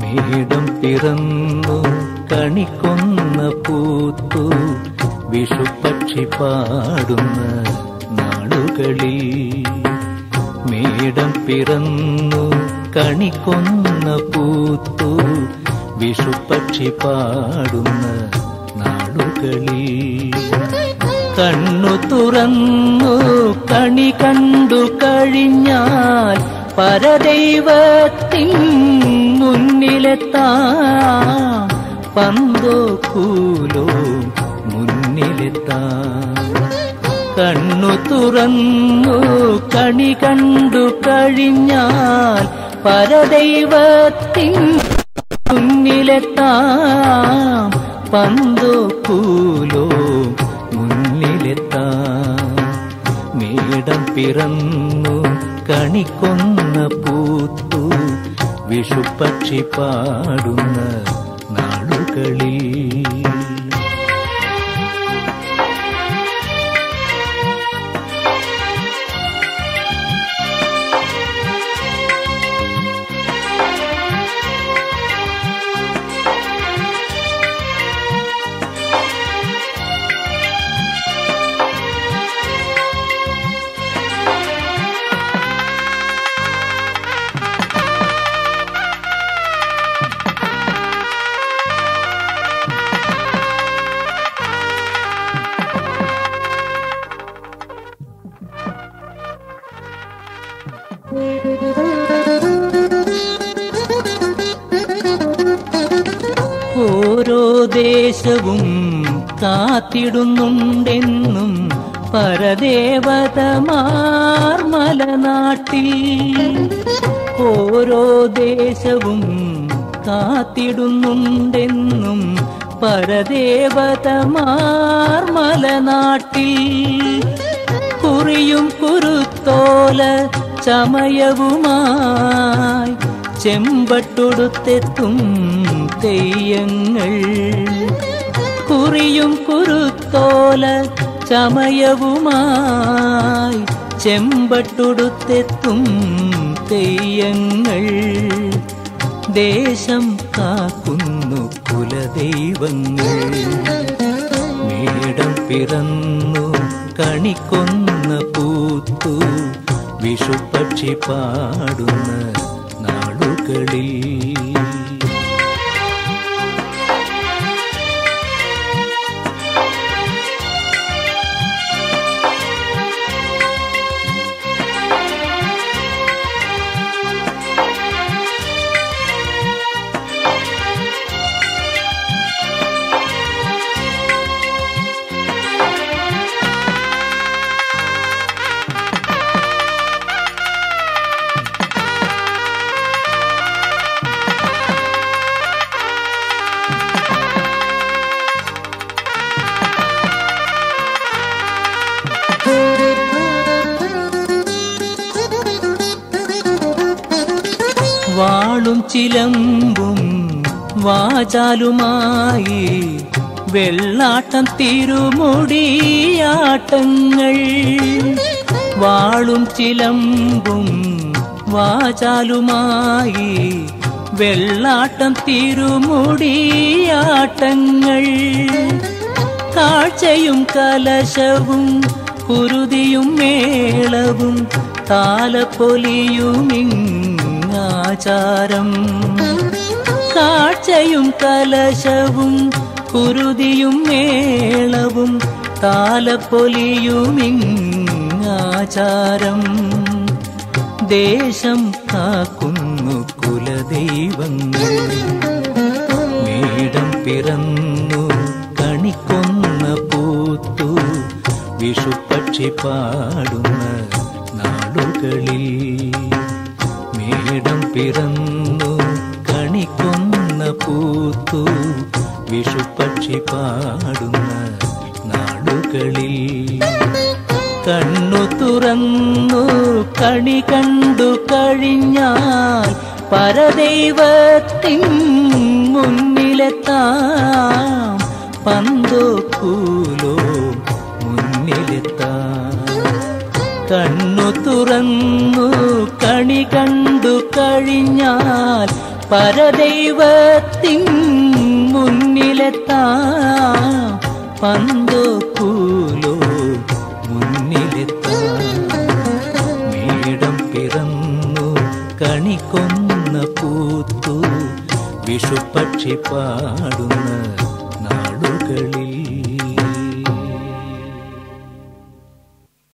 മേടം പിറന്നു കണിക്കൊന്ന പൂത്തു വിഷുപക്ഷി പാടുന്ന നാളുകളിൽ മേടം പിറന്നു കണിക്കൊന്ന പൂത്തു വിഷുപക്ഷി പാടുന്ന നാളുകളിൽ കണ്ണു തുറന്നു കണി കണ്ടു കഴിഞ്ഞാൽ പരദൈവത്തിൻ മുന്നിലെത്താം പന്തോ കൂലോ മുന്നിലെത്താം കണ്ണു തുറന്നു കണി കണ്ടു കഴിഞ്ഞാൽ പരദൈവത്തിൻ മുന്നിലെത്താം പന്തോ കൂലോ മുന്നിലെത്താം മേടം പിറന്നു കണിക്കൊന്ന പൂത്തു വിഷുപക്ഷി പാടുന്ന നാളുകളിൽ ഓരോ ദേശവും കാത്തിടുന്നുണ്ടെന്നും പരദേവതമാർ മലനാട്ടിൽ ഓരോ ദേശവും കാത്തിടുന്നുണ്ടെന്നും പരദേവതമാർ മലനാട്ടിൽ കുറിയും കുരുത്തോല ചമയവുമായി ചെമ്പട്ടൊടുത്തെത്തും തെയ്യങ്ങൾ കുറിയും കുരുത്തോല ചമയവുമായി ചെമ്പട്ടൊടുത്തെത്തും തെയ്യങ്ങൾ ദേശം കാക്കുന്നു കുലദൈവങ്ങൾ മേടം പിറന്നു കണിക്കൊന്ന പൂത്തു വിഷുപക്ഷി പാടുന്ന നാളുകളിൽ വാളും ചിലമ്പും വാചാലുമായി വെള്ളാട്ടം തിരുമുടിയാട്ടങ്ങൾ വാളും ചിലമ്പും വാചാലുമായി വെള്ളാട്ടം തിരുമുടിയാട്ടങ്ങൾ കാഴ്ചയും കലശവും കുരുതിയും മേളവും താലപ്പൊലിയുമിങ്ങാചാരം കാഴ്ചയും കലശവും കുരുതിയും മേളവും താലപ്പൊലിയുമിങ്ങാചാരം ദേശം കാക്കുന്നു കുലദൈവങ്ങൾ മേടം പിറന്നു കണിക്കൊന്ന പൂത്തു വിഷുപക്ഷി പാടുന്ന നാളുകളിൽ മേടം പിറന്നു കണിക്കൊന്ന പൂത്തു വിഷുപക്ഷി പാടുന്ന നാളുകളിൽ കണ്ണു തുറന്നു കണി കണ്ടു കഴിഞ്ഞാൽ പരദൈവത്തിൻ മുന്നിലെത്താം പന്തോ കൂലോ മുന്നിലെത്താം കണ്ണു തുറന്നു കണി കണ്ടു കഴിഞ്ഞാൽ പരദൈവത്തിൻ മുന്നിലെത്താം പന്തോ കൂലോ മുന്നിലെത്താം മേടം പിറന്നു കണിക്കൊന്ന പൂത്തു വിഷുപക്ഷി പാടുന്ന നാടുകളിൽ